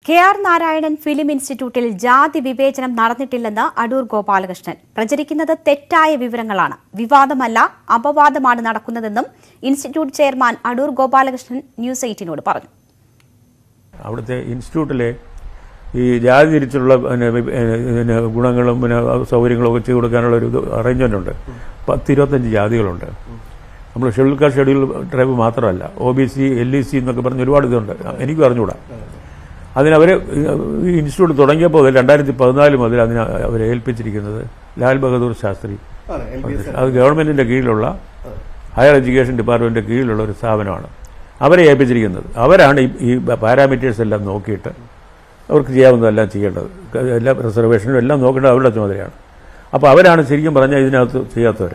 K R Narayanan film ഇൻസ്റ്റിറ്റ്യൂട്ടിൽ ജാതി വിവേചനം നടന്നിട്ടില്ലെന്ന് അടൂർ ഗോപാലകൃഷ്ണൻ പ്രചരിക്കുന്നത് തെറ്റായ വിവരങ്ങളാണ് വിവാദമല്ല അപവാദമാണ് നടക്കുന്നതെന്നും institute chairman Adoor Gopalakrishnan news എയ്റ്റിനോട് പറഞ്ഞു അവിടുത്തെ ഇൻസ്റ്റിറ്റ്യൂട്ടിലെ ഈ ജാതി തിരിച്ചുള്ള പിന്നെ വി- പിന്നെ ഗുണങ്ങളും പിന്നെ സൗകര്യങ്ങളും ഒക്കെ ചെയ്തു കൊടുക്കാനുള്ള ഒരു അറേഞ്ച്മെന്റ് ഉണ്ട് പത്ത് ഇരുപത്തഞ്ച് ജാതികളുണ്ട് നമ്മൾ ഷെഡ്യൂൾ കാസ്റ്റ് ഷെഡ്യൂൾ ട്രൈബ് മാത്രമല്ല O B C L E C എന്നൊക്കെ പറഞ്ഞ് ഒരുപാട് ഇതുണ്ട് എനിക്ക് അറിഞ്ഞുകൂടാ അതിനവർ ഈ ഇൻസ്റ്റിറ്റ്യൂട്ട് തുടങ്ങിയപ്പോൾ മുതൽ രണ്ടായിരത്തി പതിനാല് മുതൽ അതിനെ അവരെ ഏൽപ്പിച്ചിരിക്കുന്നത് ലാൽ ബഹദൂർ ശാസ്ത്രി അത് ഗവൺമെന്റിന്റെ കീഴിലുള്ള ഹയർ എഡ്യൂക്കേഷൻ ഡിപ്പാർട്ട്മെന്റിന്റെ കീഴിലുള്ള ഒരു സ്ഥാപനമാണ് അവരെ ഏൽപ്പിച്ചിരിക്കുന്നത് അവരാണ് ഈ- ഈ പാരാമീറ്റേഴ്സ് എല്ലാം നോക്കിയിട്ട് അവർക്ക് ചെയ്യാവുന്നതെല്ലാം ചെയ്യേണ്ടത് എല്ലാ റിസർവേഷനും എല്ലാം നോക്കേണ്ടത് അവരുടെ ചുമതലയാണ് അപ്പോൾ അവരാണ് ശരിക്കും പറഞ്ഞാൽ ഇതിനകത്ത് ചെയ്യാത്തവർ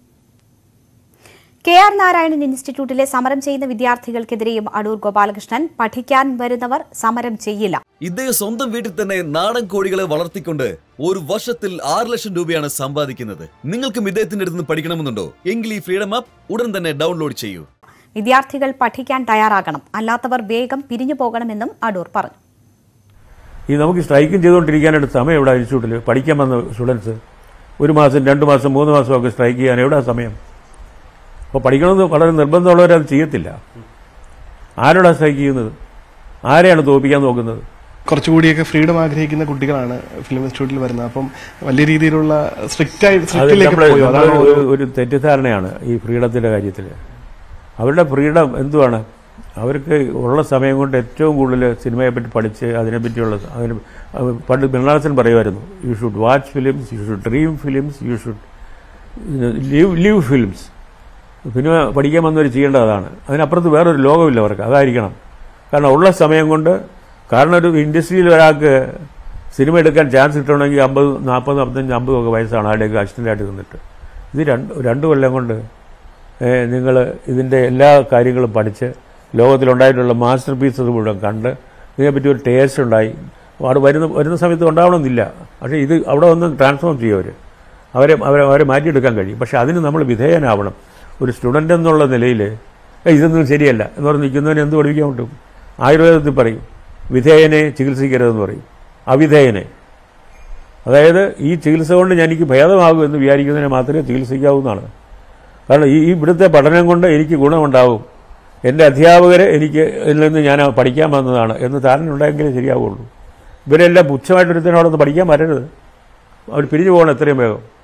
കെ ആർ നാരായണൻ ഇൻസ്റ്റിറ്റ്യൂട്ടിലെ സമരം ചെയ്യുന്ന വിദ്യാർത്ഥികൾക്കെതിരെയും അടൂർ ഗോപാലകൃഷ്ണൻ പഠിക്കാൻ വരുന്നവർ സമരം ചെയ്യില്ല ഇദ്ദേഹം സ്വന്തം വീട്ടിൽ തന്നെ നാടൻ കോഴികളെ വളർത്തിക്കൊണ്ട് ഒരു വർഷത്തിൽ ആറ് ലക്ഷം രൂപയാണ് സമ്പാദിക്കുന്നത് നിങ്ങൾക്കും ഇദ്ദേഹത്തിന്റെ അടുത്ത് നിന്ന് പഠിക്കണമെന്നുണ്ടോ എങ്കിൽ ഈ ഫ്രീഡം ആപ്പ് ഉടൻ തന്നെ ഡൗൺലോഡ് ചെയ്യൂ വിദ്യാർത്ഥികൾ പഠിക്കാൻ തയ്യാറാകണം അല്ലാത്തവർ വേഗം പിരിഞ്ഞു പോകണമെന്നും അടൂർ പറഞ്ഞു ഈ നമുക്ക് സ്ട്രൈക്കും ചെയ്തുകൊണ്ടിരിക്കാനായിട്ട് സമയം എവിടെ ഇൻസ്റ്റിറ്റ്യൂട്ടിൽ പഠിക്കാൻ വന്ന സ്റ്റുഡൻസ് ഒരു മാസം രണ്ട് മാസം മൂന്ന് മാസമൊക്കെ സ്ട്രൈക്ക് ചെയ്യാൻ എവിടെ സമയം അപ്പോൾ പഠിക്കണമെന്ന് വളരെ നിർബന്ധമുള്ളവരത് ചെയ്യത്തില്ല ആരോടാണ് സ്ട്രൈക്ക് ചെയ്യുന്നത് ആരെയാണ് തോൽപ്പിക്കാൻ നോക്കുന്നത് കുറച്ചുകൂടിയൊക്കെ ഫ്രീഡം ആഗ്രഹിക്കുന്ന കുട്ടികളാണ് ഫിലിം ഇൻസ്റ്റിറ്റ്യൂട്ടിൽ വരുന്നത് അപ്പം വലിയ രീതിയിലുള്ള സ്ട്രിക്റ്റ് ആയി അത് സ്ട്രിക്റ്റിലേക്ക് നമ്മള് പോയി അതാണ് നമ്മള് ഒരു- ഒരു തെറ്റിദ്ധാരണയാണ് ഈ ഫ്രീഡത്തിന്റെ കാര്യത്തിൽ അവരുടെ ഫ്രീഡം എന്തുവാണ് അവർക്ക് ഉള്ള സമയം കൊണ്ട് ഏറ്റവും കൂടുതൽ സിനിമയെ പറ്റി പഠിച്ച് അതിനെപ്പറ്റിയുള്ള അതിന് അത് പണ്ട് ബിർണാസൻ പറയുമായിരുന്നു you should watch films you should dream films you should live live films സിനിമ പഠിക്കാൻ വന്നവർ ചെയ്യേണ്ടത് അതാണ് അതിനപ്പുറത്ത് വേറൊരു ലോകമില്ല അവർക്ക് അതായിരിക്കണം കാരണം ഉള്ള സമയം കൊണ്ട് കാരണം ഒരു ഇൻഡസ്ട്രിയിൽ ഒരാൾക്ക് സിനിമ എടുക്കാൻ ചാൻസ് കിട്ടണമെങ്കിൽ അമ്പത് നാൽപ്പത് നാൽപ്പത്തഞ്ച് അമ്പതൊക്കെ വയസ്സാണ് ആരുടെയൊക്കെ അസിസ്റ്റൻ്റായിട്ട് നിന്നിട്ട് ഇത് രണ്ട് രണ്ട് കൊല്ലം കൊണ്ട് നിങ്ങൾ ഇതിൻ്റെ എല്ലാ കാര്യങ്ങളും പഠിച്ച് ലോകത്തിലുണ്ടായിട്ടുള്ള മാസ്റ്റർ പീസസ് മുഴുവൻ കണ്ട് ഇതിനെപ്പറ്റി ഒരു ടേസ്റ്റ് ഉണ്ടായി അവിടെ വരുന്ന വരുന്ന സമയത്ത് ഉണ്ടാവണമെന്നില്ല പക്ഷേ ഇത് അവിടെ വന്ന് ട്രാൻസ്ഫോം ചെയ്യും അവർ അവരെ അവരെ അവരെ മാറ്റിയെടുക്കാൻ കഴിയും പക്ഷേ അതിന് നമ്മൾ വിധേയനാവണം ഒരു സ്റ്റുഡൻ്റ് എന്നുള്ള നിലയിൽ "ഏയ് ഇതൊന്നും ശരിയല്ല എന്ന് പറഞ്ഞ് നിൽക്കുന്നവനെ എന്ത് പഠിപ്പിക്കാൻ പറ്റും ആയുർവേദത്തിൽ പറയും വിധേയനെ ചികിത്സിക്കരുതെന്ന് പറയും അവിധേയനെ അതായത് ഈ ചികിത്സ കൊണ്ട് ഞാൻ എനിക്ക് ഭേദമാകും എന്ന് വിചാരിക്കുന്നതിനെ മാത്രമേ ചികിത്സിക്കാവുന്നതാണ് കാരണം ഈ ഈ ഇവിടുത്തെ പഠനം കൊണ്ട് എനിക്ക് ഗുണമുണ്ടാവും എൻ്റെ അധ്യാപകരെ എനിക്ക് ഇതിൽ നിന്ന് ഞാൻ പഠിക്കാൻ വന്നതാണ് എന്ന് ധാരണ ഉണ്ടായെങ്കിലേ ശരിയാവുള്ളൂ ഇവരെല്ലാം പുച്ഛമായിട്ടൊരുത്തനും അവിടെ നിന്ന് പഠിക്കാൻ വരരുത് അവർ പിരിഞ്ഞു പോകണം എത്രയും വേഗം